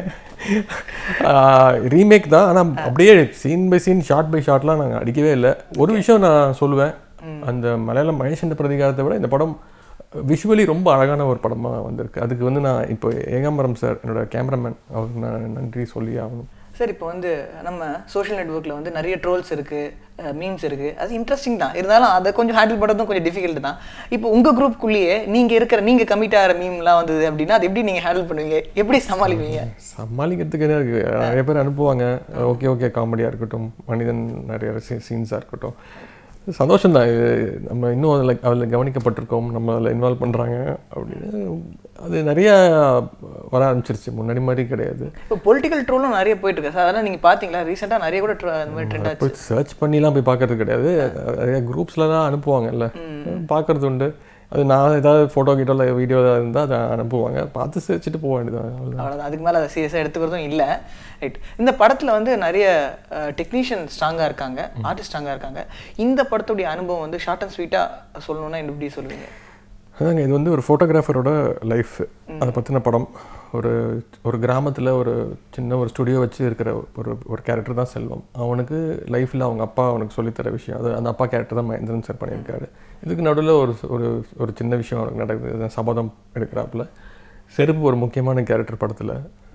ரீமேக் தான் ஆனால் அப்படியே scene by scene shot by ஷார்ட்லாம் நாங்கள் அடிக்கவே இல்லை ஒரு விஷயம் நான் சொல்லுவேன் அந்த மலையாளம் மகேஷ் பிரதிகாரத்தை விட இந்த படம் விஷுவலி ரொம்ப அழகான ஒரு படமாக வந்திருக்கு அதுக்கு வந்து நான் இப்போ ஏகாம்பரம் சார் என்னோட கேமராமேன் அவருக்கு நான் நன்றி சொல்லி ஆகணும் சார் இப்போ வந்து நம்ம சோஷியல் நெட்ஒர்க்கில் வந்து நிறைய ட்ரோல்ஸ் இருக்குது மீம்ஸ் இருக்குது அது இன்ட்ரெஸ்டிங் தான் இருந்தாலும் அதை கொஞ்சம் ஹேண்டில் பண்ணுறதும் கொஞ்சம் டிஃபிகல்ட் தான் இப்போ உங்கள் குரூப்புக்குள்ளேயே நீங்கள் இருக்கிற நீங்கள் கமிட் ஆகிற மீம்லாம் வந்தது அப்படின்னா அது எப்படி நீங்கள் ஹேண்டில் பண்ணுவீங்க எப்படி சமாளிப்பீங்க சமாளிக்கிறதுக்கு என்ன இருக்கு நிறைய பேர் அனுப்புவாங்க ஓகே ஓகே காமெடியாக இருக்கட்டும் மனிதன் நிறைய சீன்ஸாக இருக்கட்டும் சந்தோஷம் தான் இது நம்ம இன்னும் அதில் அதில் கவனிக்கப்பட்டிருக்கோம் நம்ம அதில் இன்வால்வ் பண்ணுறாங்க அப்படின்னு அது நிறைய வர ஆரம்பிச்சிருச்சு முன்னாடி மாதிரி கிடையாது இப்போ பொலிட்டிக்கல் ட்ரோலும் நிறைய போயிட்டு இருக்கு சார் அதெல்லாம் நீங்கள் பார்த்தீங்களா ரீசெண்டாக நிறைய கூட tro- அந்த மாதிரி ட்ரெண்ட் ஆச்சு போய் சர்ச் பண்ணிலாம் போய் பார்க்கறது கிடையாது நிறைய குரூப்ஸில் தான் அனுப்புவாங்கல்ல பார்க்கறது உண்டு அது நான் ஏதாவது ஃபோட்டோ கிட்டோ இல்லை வீடியோ ஏதாவது இருந்தால் அதை அனுப்புவாங்க பார்த்து சிரிச்சிட்டு போக வேண்டியது அவ்வளோதான் அதுக்கு மேலே அதை சீரியஸாக எடுத்துக்கிறதும் இல்லை ரைட் இந்த படத்தில் வந்து நிறைய டெக்னீஷியன் ஸ்ட்ராங்காக இருக்காங்க ஆர்டிஸ்ட் ஸ்ட்ராங்காக இருக்காங்க இந்த படத்துடைய அனுபவம் வந்து ஷார்ட் அண்ட் ஸ்வீட்டாக சொல்லணும்னா எப்படி சொல்லுவீங்க அதாங்க இது வந்து ஒரு ஃபோட்டோகிராஃபரோட லைஃப் அதை பற்றின படம் ஒரு ஒரு கிராமத்தில் ஒரு சின்ன ஒரு ஸ்டுடியோ வச்சு இருக்கிற ஒரு ஒரு கேரக்டர் தான் செல்வம் அவனுக்கு லைஃப்பில் அவங்க அப்பா அவனுக்கு சொல்லித்தர விஷயம் அது அந்த அப்பா கேரக்டர் தான் மகேந்திரன் சார் பண்ணியிருக்காரு இதுக்கு நடுவில் ஒரு ஒரு ஒரு சின்ன விஷயம் அவனுக்கு நடக்குது அதான் சபதம் எடுக்கிறாப்புல செருப்பு ஒரு முக்கியமான கேரக்டர் படத்தில்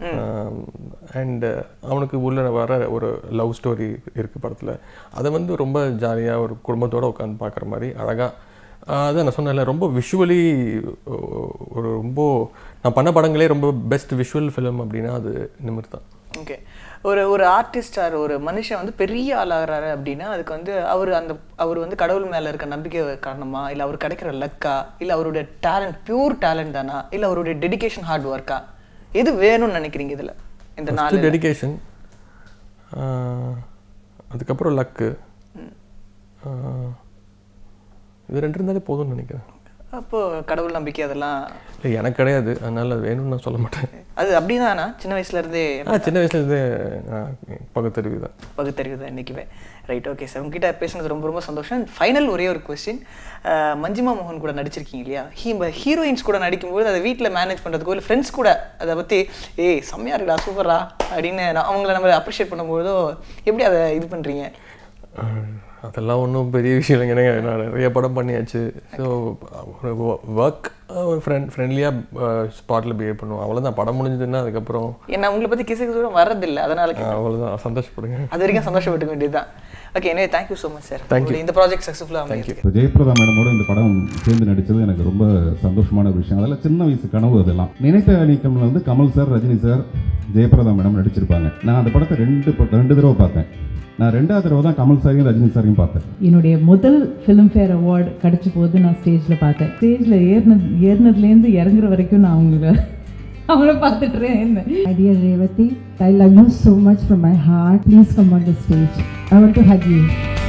அண்டு அவனுக்கு உள்ள வர ஒரு லவ் ஸ்டோரி இருக்குது படத்தில் அதை வந்து ரொம்ப ஜாலியாக ஒரு குடும்பத்தோடு உட்காந்து பார்க்குற மாதிரி அழகாக அதான் நான் சொன்னேன்ல ரொம்ப விஷுவலி ஒரு ரொம்ப நான் பண்ண படங்களே ரொம்ப பெஸ்ட் விஷுவல் ஃபிலிம் அப்படின்னா அது நிமிர் தான் ஓகே ஒரு ஒரு ஆர்டிஸ்ட் ஆர் ஒரு மனுஷன் வந்து பெரிய ஆளாகிறாரு அப்படின்னா அதுக்கு வந்து அவர் அந்த அவர் வந்து கடவுள் மேலே இருக்க நம்பிக்கை காரணமா இல்லை அவர் கிடைக்கிற லக்கா இல்லை அவருடைய டேலண்ட் பியூர் டேலண்ட் தானா இல்லை அவருடைய டெடிகேஷன் ஹார்ட் ஒர்க்கா எது வேணும்னு நினைக்கிறீங்க இதில் இந்த நாலு டெடிகேஷன் அதுக்கப்புறம் லக்கு இது ரெண்டு இருந்தாலே போதும்னு நினைக்கிறேன் அப்போ கடவுள் நம்பிக்கை அதெல்லாம் இல்லை எனக்கு கிடையாது அதனால் அது வேணும்னு நான் சொல்ல மாட்டேன் அது அப்படிதானா சின்ன வயசுல இருந்தே ஆ சின்ன வயசுலேருந்தே பகுத்தறிவு தான் பகுத்தறிவு தான் என்றைக்குமே ரைட் ஓகே சார் உங்ககிட்ட பேசுனது ரொம்ப ரொம்ப சந்தோஷம் ஃபைனல் ஒரே ஒரு கொஸ்டின் மஞ்சிமா மோகன் கூட நடிச்சிருக்கீங்க இல்லையா ஹீ ஹீரோயின்ஸ் கூட நடிக்கும்போது அதை வீட்டில் மேனேஜ் பண்ணுறதுக்கோ இல்லை ஃப்ரெண்ட்ஸ் கூட அதை பற்றி ஏய் செம்மையா இருக்குடா சூப்பரா அப்படின்னு நான் அவங்கள நம்ம அப்ரிஷியேட் பண்ணும்போதோ எப்படி அதை இது பண்ணுறீங்க அதெல்லாம் ஒன்றும் பெரிய விஷயம் இல்லைங்க ஏன்னா நான் நிறைய படம் பண்ணியாச்சு ஸோ ஒரு ஒர்க் அஹ் ஒரு ஃப்ரெண்ட் ஃப்ரெண்ட்லியாக ஸ்பாட்டில் பிஹேவ் பண்ணுவோம் அவ்வளோதான் படம் முடிஞ்சதுன்னா அதுக்கப்புறம் ஏன்னா உங்களை பற்றி கிசு கிசு வர்றதில்லை அதனால அஹ் அவ்வளோதான் சந்தோஷப்படுங்க அது வரைக்கும் சந்தோஷப்பட்டுக்க வேண்டியதுதான் ஓகே எனவே thank you so much sir Thank you. இந்த ப்ராஜெக்ட் சக்ஸஸ்ஃபுல்லாக அமையிருக்கு இப்போ ஜெயபிரதா மேடமோட இந்த படம் சேர்ந்து நடித்தது எனக்கு ரொம்ப சந்தோஷமான ஒரு விஷயம் அதெல்லாம் சின்ன வயசு கனவு அதெல்லாம் நினைத்த நீக்கம்ல வந்து Kamal sir Rajini sir Jayaprada madam நடிச்சிருப்பாங்க நான் அந்த படத்தை ரெண்டு ப- ரெண்டு தடவை பார்த்தேன் நான் ரெண்டாவது தடவை தான் கமல் சாரையும் ரஜினி சாரையும் பார்த்தேன் என்னுடைய முதல் ஃபிலிம்ஃபேர் அவார்டு கிடைச்ச போது நான் ஸ்டேஜில் பார்த்தேன் ஸ்டேஜில் ஏறினது ஏறினதுலேருந்து இறங்குற வரைக்கும் நான் அவங்கள அவங்கள பார்த்துட்டு இருந்தேன் My dear Revati, I love you so much from my heart. Please come on the stage. I want to hug you.